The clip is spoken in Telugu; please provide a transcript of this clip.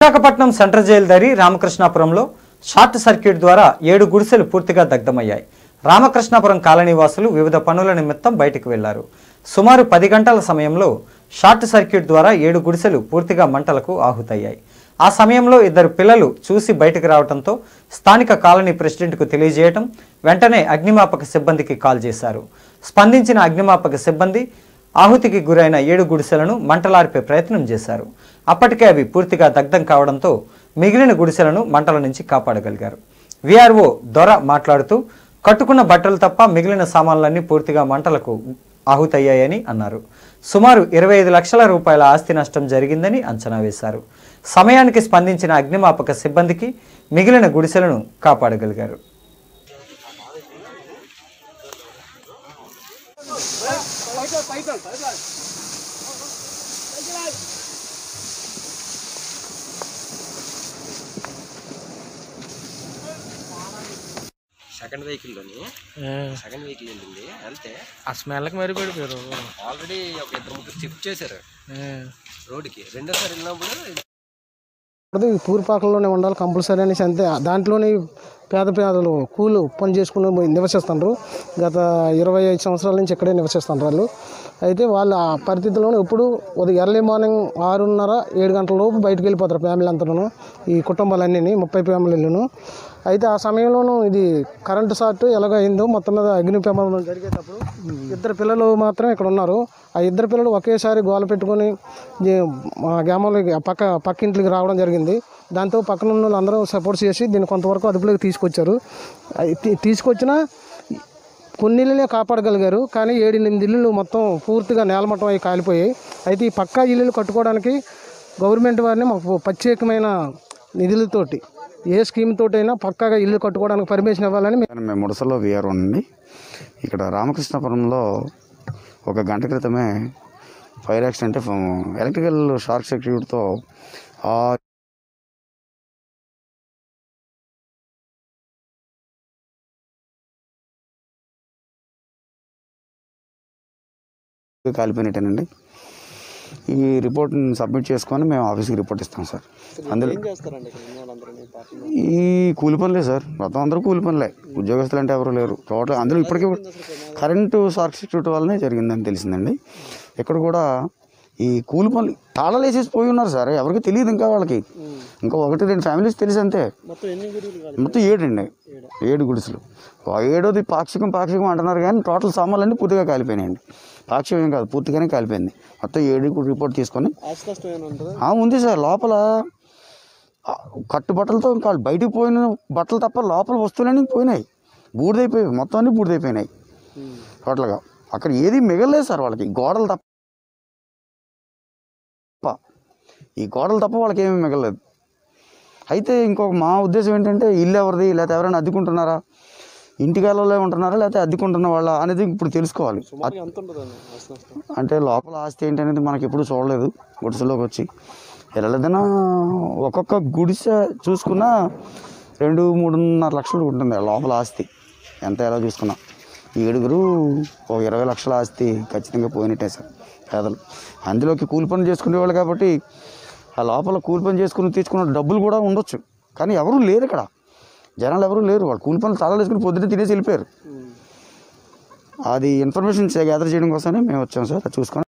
విశాఖపట్నం సెంట్రల్ జైలు దరి రామకృష్ణాపురంలో షార్ట్ సర్క్యూట్ ద్వారా ఏడు గుడిసెలు పూర్తిగా దగ్ధమయ్యాయి రామకృష్ణాపురం కాలనీవాసులు వివిధ పనుల నిమిత్తం బయటకు వెళ్లారు సుమారు పది గంటల సమయంలో షార్ట్ సర్క్యూట్ ద్వారా ఏడు గుడిసెలు పూర్తిగా మంటలకు ఆహుతయ్యాయి ఆ సమయంలో ఇద్దరు పిల్లలు చూసి బయటకు రావడంతో స్థానిక కాలనీ ప్రెసిడెంట్కు తెలియజేయటం వెంటనే అగ్నిమాపక సిబ్బందికి కాల్ చేశారు స్పందించిన అగ్నిమాపక సిబ్బంది ఆహుతికి గురైన ఏడు గుడిసెలను మంటలార్పే ప్రయత్నం చేశారు అప్పటికే అవి పూర్తిగా దగ్ధం కావడంతో మిగిలిన గుడిసెలను మంటల నుంచి కాపాడగలిగారు విఆర్ఓ దొర మాట్లాడుతూ కట్టుకున్న బట్టలు తప్ప మిగిలిన సామాన్లన్నీ పూర్తిగా మంటలకు ఆహుతయ్యాయని అన్నారు సుమారు ఇరవై ఐదు లక్షల రూపాయల ఆస్తి నష్టం జరిగిందని అంచనా వేశారు సమయానికి స్పందించిన అగ్నిమాపక సిబ్బందికి మిగిలిన గుడిసెలను కాపాడగలిగారు సెకండ్ వెహికల్లోని సెకండ్ వెహికల్ వెళ్ళింది వెళ్తే ఆ స్మెల్కి మరి పడిపోయారు ఆల్రెడీ ఒక ఇద్దరు ముగ్గురు షిఫ్ట్ చేశారు రోడ్డుకి రెండోసారి వెళ్ళినప్పుడు అది పూర్పాకంలోనే ఉండాలి కంపల్సరీ అనేసి అంతే దాంట్లోనే పేద పేదలు కూలు పని చేసుకుని నివసిస్తున్నారు గత ఇరవై ఐదు సంవత్సరాల నుంచి ఇక్కడే నివసిస్తున్నారు వాళ్ళు అయితే వాళ్ళ ఆ పరిస్థితిలోనే ఎప్పుడు ఉదయం ఎర్లీ మార్నింగ్ ఆరున్నర ఏడు గంటల లోపు బయటకు వెళ్ళిపోతారు ఫ్యామిలీ అంతను ఈ కుటుంబాలన్నీ ముప్పై ఫ్యామిలీలను అయితే ఆ సమయంలోనూ ఇది కరెంటు షార్ట్ ఎలాగో అయిందో మొత్తం మీద అగ్ని ప్రమాదం జరిగేటప్పుడు ఇద్దరు పిల్లలు మాత్రం ఇక్కడ ఉన్నారు ఆ ఇద్దరు పిల్లలు ఒకేసారి గోల పెట్టుకొని ఈ మా గ్రామంలోకి ఆ పక్క పక్కింట్లోకి రావడం జరిగింది దాంతో పక్కన ఉన్న వాళ్ళందరూ సపోర్ట్ చేసి దీన్ని కొంతవరకు అదుపులోకి తీసుకొచ్చారు అది తీ- తీసుకొచ్చినా కొన్ని ఇళ్ళనే కాపాడగలిగారు కానీ ఏడు ఎనిమిది ఇల్లులు మొత్తం పూర్తిగా నేలమట్టం అయి కాలిపోయాయి అయితే ఈ పక్కా ఇల్లులు కట్టుకోవడానికి గవర్నమెంట్ వారిని మాకు ప్రత్యేకమైన నిధులతోటి ఏ స్కీమ్ తోటైనా పక్కాగా ఇల్లు కట్టుకోవడానికి పర్మిషన్ ఇవ్వాలని మేము మేము ముడసలో విఆర్ ఉండి ఇక్కడ రామకృష్ణపురంలో ఒక గంట క్రితమే ఫైర్ యాక్సిడెంట్ ఎలక్ట్రికల్ షార్ట్ సర్క్యూట్తో ఆ కాలిపోయినట్టేనండి ఈ రిపోర్ట్ని సబ్మిట్ చేసుకొని మేము ఆఫీస్కి రిపోర్ట్ ఇస్తాం సార్ అందులో ఈ కూలి పనులే సార్ మొత్తం అందరూ కూలి పనులే ఉద్యోగస్తులు అంటే ఎవరు లేరు టోటల్ అందులో ఇప్పటికీ కరెంటు షార్ట్ సర్క్యూట్ వల్లనే జరిగిందని తెలిసిందండి ఇక్కడ కూడా ఈ కూలి పనులు తాళాలు వేసేసి పోయి ఉన్నారు సార్ ఎవరికి తెలియదు ఇంకా వాళ్ళకి ఇంకా ఒకటి రెండు ఫ్యామిలీస్ తెలుసు అంతే మొత్తం ఏడండి ఏడు గుడిసెలు ఆ ఏడోది పాక్షికం పాక్షికం అంటున్నారు కానీ టోటల్ సామాన్లన్నీ పూర్తిగా కాలిపోయినాయండి పాక్షికం ఏం కాదు పూర్తిగానే కాలిపోయింది మొత్తం ఏడు రిపోర్ట్ తీసుకొని ఆ, ఉంది సార్ లోపల ఆ, కట్టు బట్టలతో ఇంకా బయటికి పోయిన బట్టలు తప్ప లోపల వస్తువులన్నీ పోయినాయి బూడిదైపోయాయి మొత్తం అన్నీ బూడిదైపోయినాయి టోటల్గా అక్కడ ఏది మిగలలేదు సార్ వాళ్ళకి గోడలు తప్ప ఈ గోడలు తప్ప వాళ్ళకి ఏమీ మిగలలేదు అయితే ఇంకొక మా ఉద్దేశం ఏంటంటే ఇల్లు ఎవరిది లేకపోతే ఎవరైనా అద్దెకుంటున్నారా ఇంటికాలలో ఉంటున్నారా లేకపోతే అద్దెకుంటున్న వాళ్ళ అనేది ఇప్పుడు తెలుసుకోవాలి అంటే లోపల ఆస్తి ఏంటి అనేది మనకి ఎప్పుడు చూడలేదు గుడిసెలోకి వచ్చి వెళ్ళలేదన్నా ఒక్కొక్క గుడిసె చూసుకున్నా రెండు మూడున్నర లక్షలు ఉంటుంది లోపల ఆస్తి ఎంత ఎలా చూసుకున్నా ఈ ఏడుగురు ఒక ఇరవై లక్షల ఆస్తి ఖచ్చితంగా పోయినట్టే సార్ పేదలు అందులోకి కూలి పని చేసుకునేవాళ్ళు కాబట్టి ఆ లోపల కూలి పని చేసుకుని తీసుకున్న డబ్బులు కూడా ఉండొచ్చు కానీ ఎవరు లేరు ఇక్కడ జనాలు ఎవరు లేరు వాళ్ళు కూలి పనులు తాళాలు వేసుకుని పొద్దున్నే తినేసి వెళ్ళిపోయారు అది ఇన్ఫర్మేషన్ గ్యాదర్ చేయడం కోసమే మేము వచ్చాం సార్ అది చూసుకొని